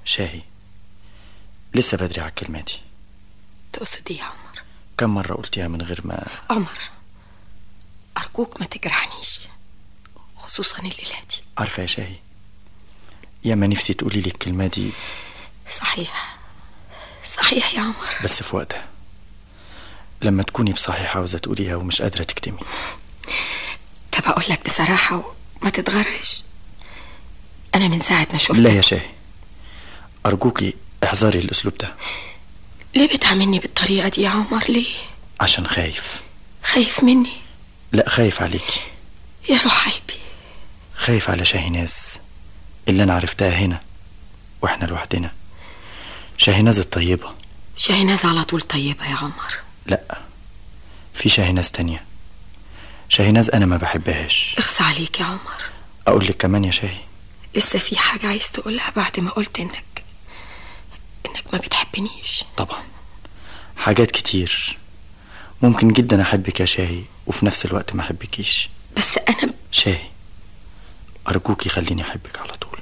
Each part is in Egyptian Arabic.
شاهي لسه بدري على الكلمة دي تقصد ايه يا عمر كم مرة قلتيها من غير ما عمر ارجوك ما تجرحنيش خصوصا الليله دي عارفة يا شاهي ياما نفسي تقولي لي الكلمة دي صحيح صحيح يا عمر بس في وقتها لما تكوني بصحيح عاوزة تقوليها ومش قادرة تكتمي طب اقول لك بصراحه وما تتغرش انا من ساعه ما شفتك لا يا شاهي أرجوكي احذري الأسلوب ده ليه بتعاملني بالطريقه دي يا عمر ليه عشان خايف خايف مني لا خايف عليكي يا روح قلبي خايف على شاهيناز اللي أنا عرفتها هنا وإحنا لوحدنا شاهيناز الطيبة شاهيناز على طول طيبه يا عمر لا في شاهيناز تانية شاهيناز أنا ما بحبهاش اخصى عليك يا عمر أقول لك كمان يا شاهي لسه في حاجه عايز تقولها بعد ما قلت انك انك ما بتحبنيش طبعا حاجات كتير ممكن جدا أحبك يا شاهي وفي نفس الوقت ما أحبكيش بس انا شاهي أرجوكي خليني أحبك على طول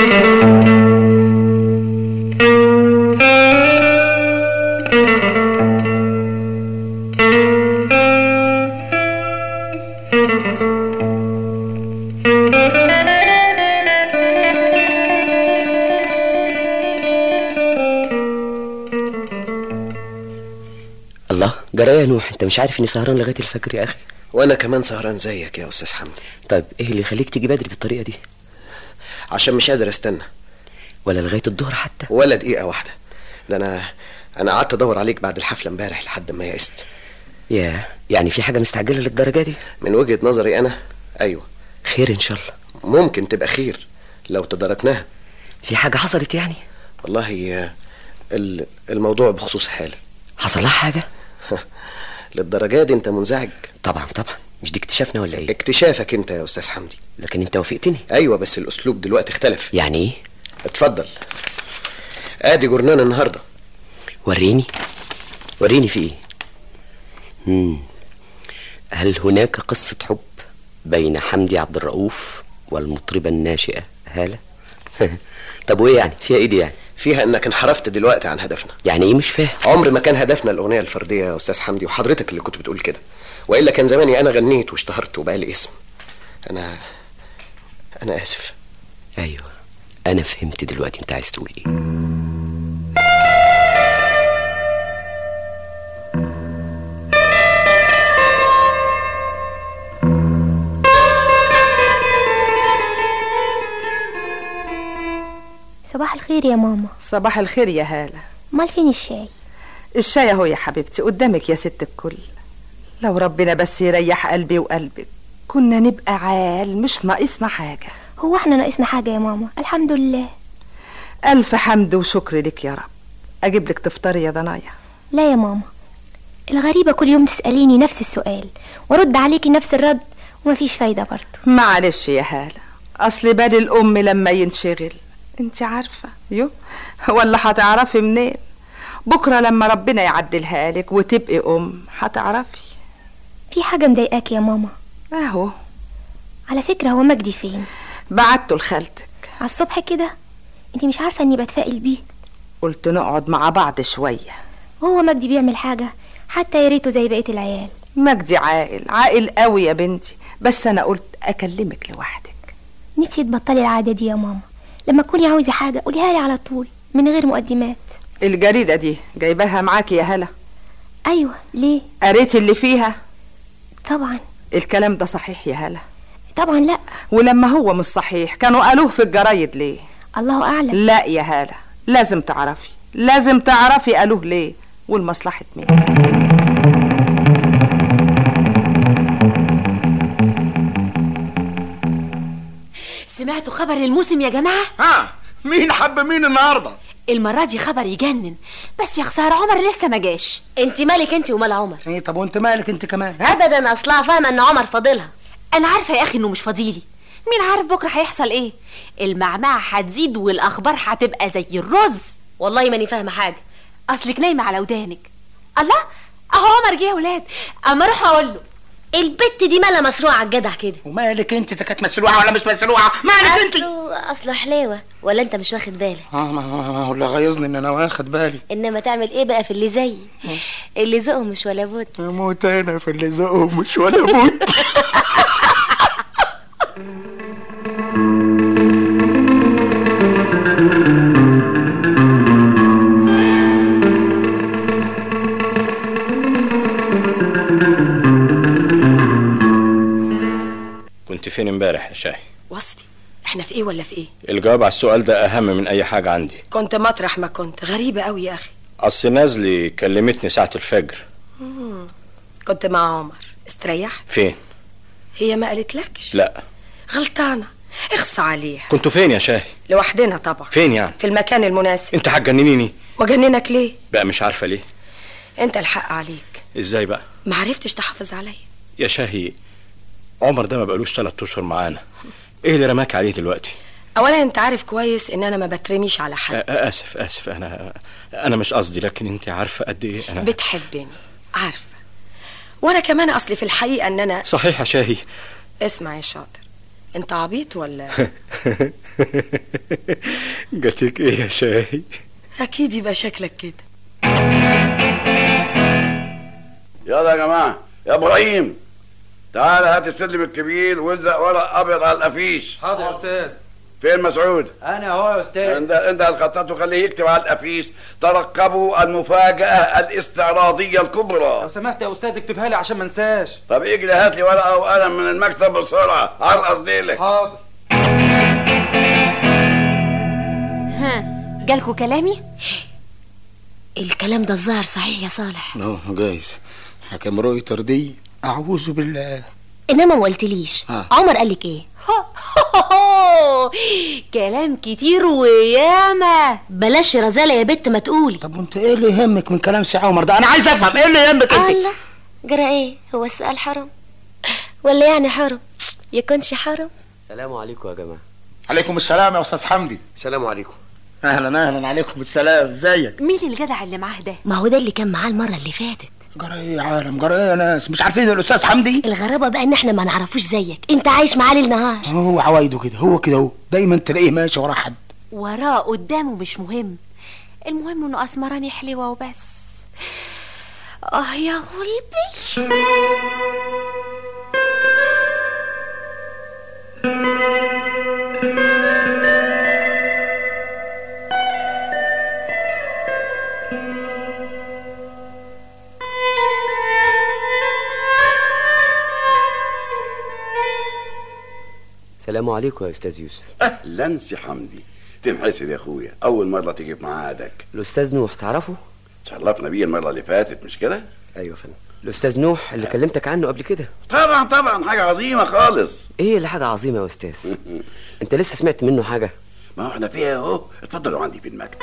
الله جرى يا نوح انت مش عارف اني سهران لغايه الفجر يا اخي وانا كمان سهران زيك يا استاذ حمدي طيب ايه اللي يخليك تيجي بدري بالطريقه دي عشان مش قادر استنى ولا لغايه الظهر حتى ولا دقيقه واحده ده انا انا قعدت ادور عليك بعد الحفله امبارح لحد ما يئست يا يعني في حاجه مستعجله للدرجه دي من وجهه نظري انا ايوه خير ان شاء الله ممكن تبقى خير لو تداركناها في حاجه حصلت يعني والله آه، ال- الموضوع بخصوص حاله حصل لها حاجه للدرجه دي انت منزعج طبعا طبعا مش دي اكتشافنا ولا ايه اكتشافك انت يا استاذ حمدي لكن انت وافقتني ايوه بس الاسلوب دلوقتي اختلف يعني ايه اتفضل ادي جورنان النهارده وريني وريني في ايه مم. هل هناك قصة حب بين حمدي عبد الرؤوف والمطربة الناشئة هالة طب وايه يعني فيها ايه دي يعني فيها انك انحرفت دلوقتي عن هدفنا يعني ايه مش فاهم عمر ما كان هدفنا الاغنيه الفرديه يا استاذ حمدي وحضرتك اللي كنت بتقول كده والا كان زماني انا غنيت واشتهرت وبقى لي اسم انا انا اسف ايوه انا فهمت دلوقتي انت عايز تقول ايه صباح الخير يا ماما صباح الخير يا هالة امال فين الشاي الشاي اهو يا حبيبتي قدامك يا ست الكل لو ربنا بس يريح قلبي وقلبك كنا نبقى عال مش ناقصنا حاجة هو احنا ناقصنا حاجه يا ماما الحمد لله ألف حمد وشكر لك يا رب أجيب لك تفطري يا ضنايا لا يا ماما الغريبه كل يوم تساليني نفس السؤال وارد عليكي نفس الرد ومفيش فايده برضه معلش يا هالة أصل بال الأم لما ينشغل انت عارفة يو ولا هتعرفي منين بكرة لما ربنا يعدلها لك وتبقي أم هتعرفي في حاجه مضايقاك يا ماما أهو على فكره هو مجدي فين بعته لخالتك على الصبح كده انتي مش عارفه اني بتفائل بيه قلت نقعد مع بعض شوية وهو مجدي بيعمل حاجه حتى يا ريته زي بقيه العيال مجدي عاقل عاقل قوي يا بنتي بس أنا قلت أكلمك لوحدك نفسي تبطلي العاده دي يا ماما لما تكوني عاوزه حاجه قوليها لي على طول من غير مقدمات الجريدة دي جايباها معاكي يا هلا ايوه ليه قريتي اللي فيها طبعا الكلام ده صحيح يا هلا طبعا لا ولما هو مش صحيح كانوا قالوه في الجرايد ليه الله اعلم لا يا هالة لازم تعرفي لازم تعرفي قالوه ليه والمصلحة مين سمعتوا خبر الموسم يا جماعة؟ ها مين حب مين النهارده المرة دي خبر يجنن بس يا خسارة عمر لسه ما جاش انت مالك انت ومال عمر ايه طب وانت مالك انت كمان ها ابدا اصلها فاهمه ان عمر فاضلها أنا عارفة يا أخي إنه مش فضيلي مين عارف بكرة هيحصل إيه؟ المعمعة هتزيد والأخبار هتبقى زي الرز والله ماني فاهمه حاجه أصلك نايمة على ودانك الله أهو عمر جه يا ولاد أما أروح أقول له البت دي مالها مسروعه على الجدع كده ومالك انت اذا كانت مسروعه ولا مش مسروعه مالك انت اصله اصله حلاوه ولا انت مش واخد بالك اه ما ما- ما هو اللي غيظني ان انا واخد بالي انما تعمل ايه بقى في اللي زيي اللي ذوقه مش ولا بد اموت انا في اللي ذوقه مش ولا موت كنت فين امبارح يا شاهي وصفي احنا في ايه ولا في ايه الجواب على السؤال ده اهم من اي حاجه عندي كنت مطرح ما كنت غريبة قوي يا اخي اصل نازلي كلمتني ساعه الفجر مم. كنت مع عمر استريح فين هي ما قالتلكش لا غلطانة اخص عليها كنتوا فين يا شاهي لوحدنا طبعا فين يعني في المكان المناسب انت هتجننيني وجننك ليه بقى مش عارفه ليه انت الحق عليك ازاي بقى ما عرفتش تحافظ عليا يا شاهي عمر ده ما بقالوش ثلاث اشهر معانا ايه اللي رماك عليه دلوقتي اولا انت عارف كويس ان انا ما بترميش على آ- حد اسف اسف انا انا مش قصدي لكن انت عارفه قد ايه انا بتحبني عارفة وانا كمان اصلي في الحقيقة ان انا صحيح يا شاهي اسمع يا شاطر انت عبيط ولا جاتك ايه يا شاهي اكيد يبقى شكلك كده يلا يا جماعه يا ابراهيم تعال هات السلم الكبير والزق ورق ابيض على الافيش حاضر يا استاذ فين مسعود انا اهو يا استاذ انت انت الخطاط وخليه يكتب على الافيش ترقبوا المفاجاه الاستعراضيه الكبرى لو سمحت يا استاذ اكتبها لي عشان ما انساش طب اجري هات لي ورقه وقلم من المكتب بسرعه عرقص ديلك حاضر ها جالكوا كلامي الكلام ده الظاهر صحيح يا صالح اه جايز حكم رويتر دي اعوذ بالله انما ما قلتليش آه. عمر قالك ايه كلام كتير وياما بلاش رزالة يا بت ما تقولي طب وانت ايه اللي يهمك من كلام سي عمر ده انا عايز افهم ايه اللي يهمك انت الله جرى ايه هو السؤال حرام ولا يعني حرام يكونش حرام السلام عليكم يا جماعه عليكم السلام يا استاذ حمدي السلام عليكم اهلا اهلا عليكم السلام ازيك مين الجدع اللي معاه ده ما هو ده اللي كان معاه المرة اللي فاتت جرى ايه يا عالم جرى ايه يا ناس مش عارفين الاستاذ حمدي الغرابة بقى ان احنا ما نعرفوش زيك انت عايش معاه ليل نهار هو عوايده كده هو كده هو دايما تلاقيه ماشي ورا حد وراه قدامه مش مهم المهم انه اسمراني حلوة وبس اه يا غلبي السلام عليكم يا استاذ يوسف اهلا سي حمدي تنحسد يا اخويا اول مره تيجي في ميعادك الاستاذ نوح تعرفه شرفنا بيه المره اللي فاتت مش كده ايوه فندم الاستاذ نوح اللي كلمتك عنه قبل كده طبعا طبعا حاجه عظيمه خالص ايه اللي حاجه عظيمه يا استاذ انت لسه سمعت منه حاجه ما هو احنا فيها اهو اتفضلوا عندي في المكتب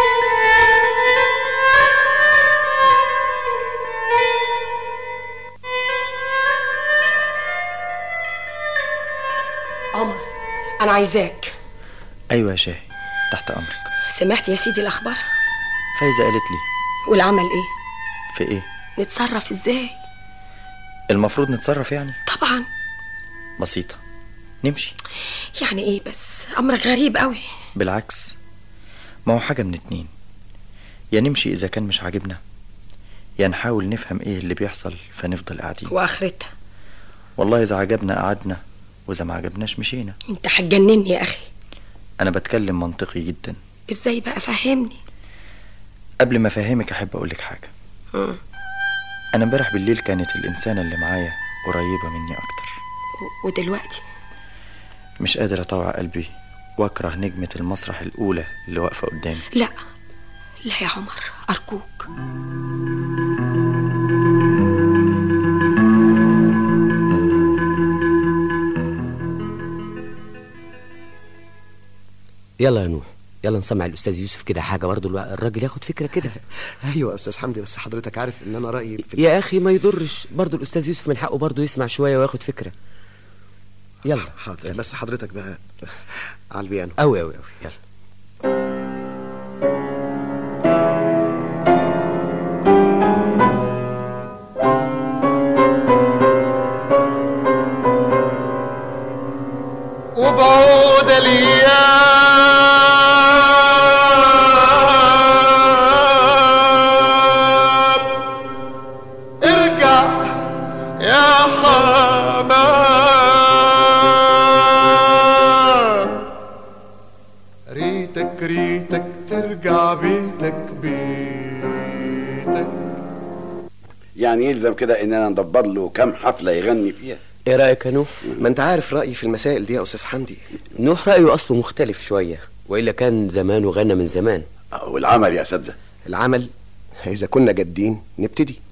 عمر انا عايزاك ايوه يا شاهي تحت امرك سمعت يا سيدي الاخبار فايزه قالت لي والعمل ايه في ايه نتصرف ازاي المفروض نتصرف يعني طبعا بسيطه نمشي يعني ايه بس امرك غريب قوي بالعكس ما هو حاجه من اتنين يا نمشي اذا كان مش عاجبنا يا نحاول نفهم ايه اللي بيحصل فنفضل قاعدين واخرتها والله اذا عجبنا قعدنا واذا ما عجبناش مشينا انت هتجنني يا اخي انا بتكلم منطقي جدا ازاي بقى فهمني قبل ما افهمك احب اقولك حاجه مم. انا امبارح بالليل كانت الانسانه اللي معايا قريبه مني اكتر و- ودلوقتي مش قادر اطوع قلبي واكره نجمه المسرح الاولى اللي واقفه قدامي لا لا يا عمر ارجوك يلا يا نوح يلا نسمع الاستاذ يوسف كده حاجه برضه الوا- الراجل ياخد فكره كده ايوه يا استاذ حمدي بس حضرتك عارف ان انا رايي في يا اخي ما يضرش برضه الاستاذ يوسف من حقه برضه يسمع شويه وياخد فكره يلا حاضر بس حضرتك بقى على البيانو قوي قوي قوي يلا يعني يلزم كده اننا ندبر له كام حفله يغني فيها ايه رايك يا نوح ما انت عارف رايي في المسائل دي يا استاذ حمدي نوح رايه اصله مختلف شويه والا كان زمانه غنى من زمان والعمل يا اساتذه العمل اذا كنا جادين نبتدي